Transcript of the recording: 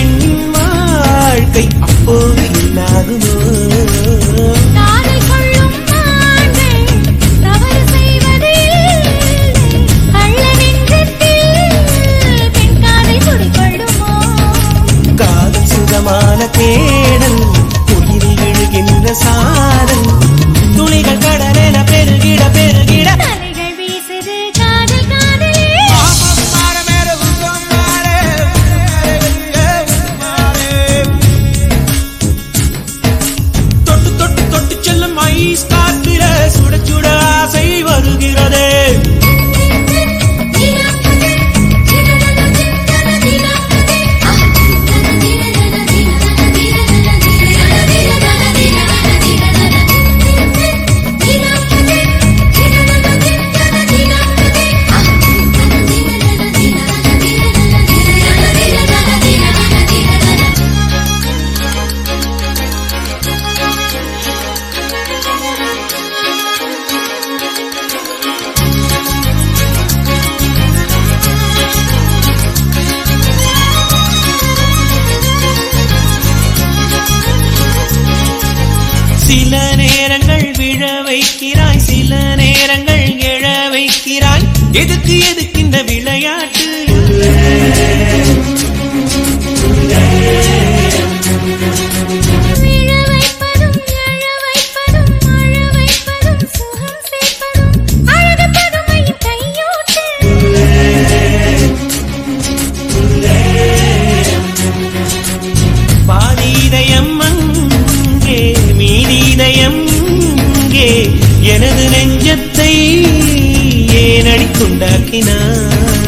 பெண்ணின் வாழ்க்கை அப்போது இல்லாகுமோ காதல் கொள்ளும் ஆண்கள் தவறு செய்வது இல்லை. கள்ள நெஞ்சத்தில் பெண் காதல் குடிகொள்ளுமோ? காதல் சுகமான தேடல் உயிரில் விழுகின்ற சாரல் துளிகள் கடலென பெருகிட பெருகிட அலைகள் வீசுது காதல் காதலே தொட்டு தொட்டு தொட்டு செல்லும் ஐஸ் காற்றில சுட சுட ஆசை வருகிறதே சில நேரங்கள் விழ வைக்கிறாய் சில நேரங்கள் எழ வைக்கிறாய் எதுக்கு எதுக்கு இந்த விளையாட்டு விழ வைப்பதும் எழ வைப்பதும் அழ வைப்பதும் சுகம் சேர்ப்பதும் அழகு பதுமையின் கையோட்டு பாதீதயம் அங்கே மீதீதயம் இங்கே எனது நெஞ்சத்தை ஏன் அடித்துண்டாக்கினார்